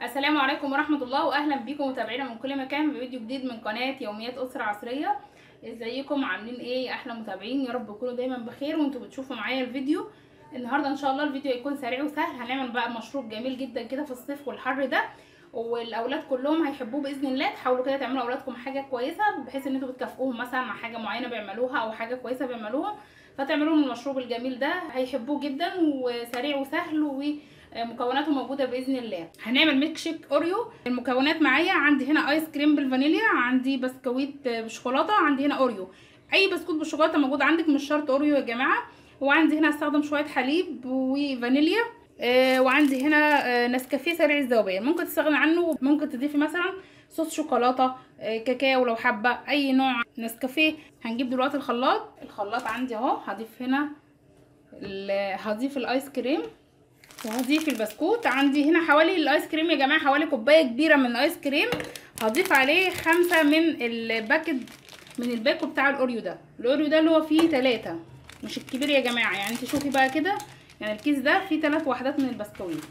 السلام عليكم ورحمة الله واهلا بيكم متابعينا من كل مكان بفيديو جديد من قناة يوميات اسرة عصرية ازيكم عاملين ايه يا احلى متابعين يا رب تكونوا دايما بخير وانتوا بتشوفوا معايا الفيديو النهارده ان شاء الله الفيديو هيكون سريع وسهل هنعمل بقى مشروب جميل جدا كده في الصيف والحر ده والاولاد كلهم هيحبوه باذن الله تحاولوا كده تعملوا اولادكم حاجه كويسه بحيث ان انتوا بتكافئوهم مثلا مع حاجه معينه بيعملوها او حاجه كويسه بيعملوها فتعملوا لهم المشروب الجميل ده هيحبوه جدا وسريع وسهل ومكوناته موجوده باذن الله هنعمل ميلك شيك اوريو المكونات معايا عندي هنا ايس كريم بالفانيليا عندي بسكويت بالشوكولاته عندي هنا اوريو اي بسكوت بالشوكولاته موجود عندك مش شرط اوريو يا جماعه وعندي هنا هستخدم شويه حليب وفانيليا آه وعندي هنا آه نسكافيه سريع الذوبان ممكن تستغني عنه ممكن تضيفي مثلا صوص شوكولاته آه كاكاو لو حابه اي نوع نسكافيه هنجيب دلوقتي الخلاط الخلاط عندي اهو هضيف هنا هضيف الايس كريم وهضيف البسكوت عندي هنا حوالي الايس كريم يا جماعه حوالي كوبايه كبيره من الايس كريم هضيف عليه خمسة من الباكت من الباكو بتاع الاوريو ده الاوريو ده اللي هو فيه تلاتة مش الكبير يا جماعه يعني انت شوفي بقى كده يعني الكيس ده فيه تلات وحدات من البسكويت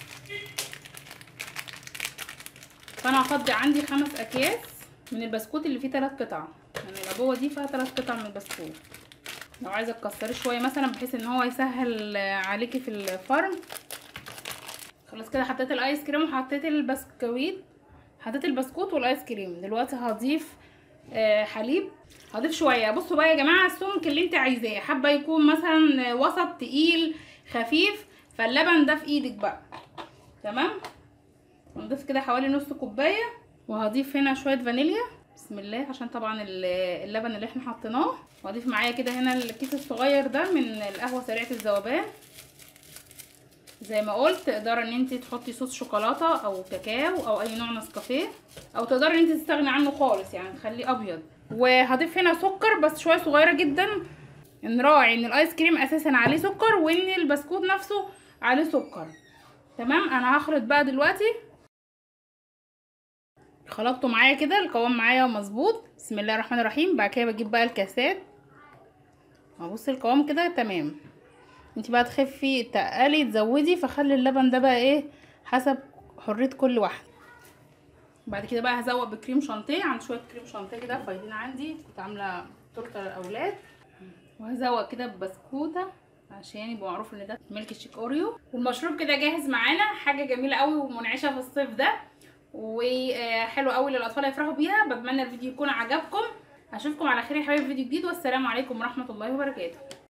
فانا هفضي عندي خمس اكياس من البسكوت اللي فيه تلات قطع يعني العبوه دي فيها تلات قطع من البسكوت لو عايزه تكسريه شويه مثلا بحيث ان هو يسهل عليكي في الفرن خلاص كده حطيت الايس كريم وحطيت البسكويت حطيت البسكوت والايس كريم دلوقتي هضيف حليب هضيف شويه بصوا بقى يا جماعه السمك اللي انت عايزاه حابه يكون مثلا وسط تقيل خفيف فاللبن ده في ايدك بقى تمام هنضيف كده حوالي نص كوبايه وهضيف هنا شويه فانيليا بسم الله عشان طبعا اللبن اللي احنا حطيناه واضيف معايا كده هنا الكيس الصغير ده من القهوه سريعه الذوبان زي ما قلت تقدري ان انت تحطي صوص شوكولاته او كاكاو او اي نوع نسكافيه او تقدري ان انت تستغني عنه خالص يعني تخليه ابيض وهضيف هنا سكر بس شويه صغيره جدا نراعي ان الايس كريم اساسا عليه سكر وان البسكوت نفسه عليه سكر تمام انا هخلط بقى دلوقتي خلطته معايا كده القوام معايا مظبوط بسم الله الرحمن الرحيم بعد كده بجيب بقى الكاسات ابص القوام كده تمام انت بقى تخفي تقلي تزودي فخلي اللبن ده بقى ايه حسب حريه كل واحده بعد كده بقى هزوق بكريم شانتيه عندي شويه كريم شانتيه كده فايضين عندي كنت عامله تورته للاولاد وهزوق كده ببسكوته عشان يبقى معروف ان ده ميلك شيك اوريو والمشروب كده جاهز معانا حاجه جميله قوي ومنعشه في الصيف ده وحلو قوي للاطفال يفرحوا بيها بتمنى الفيديو يكون عجبكم اشوفكم على خير يا حبايبي في فيديو جديد والسلام عليكم ورحمه الله وبركاته